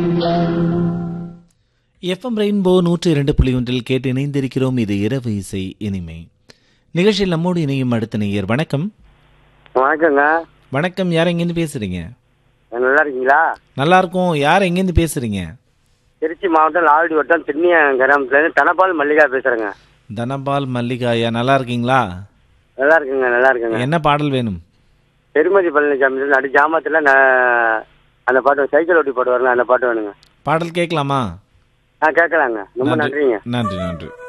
FM rainbow நூற்றி இரண்டு புள்ளி ஒன்றில் கேட்டு இணைந்திருக்கிறோம் இது இரவு இசை இனிமை நிகழ்ச்சியில் நம்மோடு இணையும் அடுத்த நேயர் வணக்கம் வணக்கங்க வணக்கம் யார் எங்கேருந்து பேசுறீங்க நல்லா இருக்கீங்களா நல்லா இருக்கும் யார் எங்கேருந்து பேசுறீங்க திருச்சி மாவட்டம் லால்டி வட்டம் திண்ணிய கிராமத்துலேருந்து தனபால் மல்லிகா பேசுகிறேங்க தனபால் மல்லிகாயா நல்லா இருக்கீங்களா நல்லா இருக்குங்க நல்லா இருக்குங்க என்ன பாடல் வேணும் பெருமதி பழனிசாமி நடு ஜாமத்தில் நான் அந்த பாட்டு சைக்கிள் ஓட்டி பாட்டு வரல அந்த பாட்டு வேணுங்க பாடல் கேட்கலாமா ஆ கேட்கலாங்க ரொம்ப நன்றிங்க நன்றி நன்றி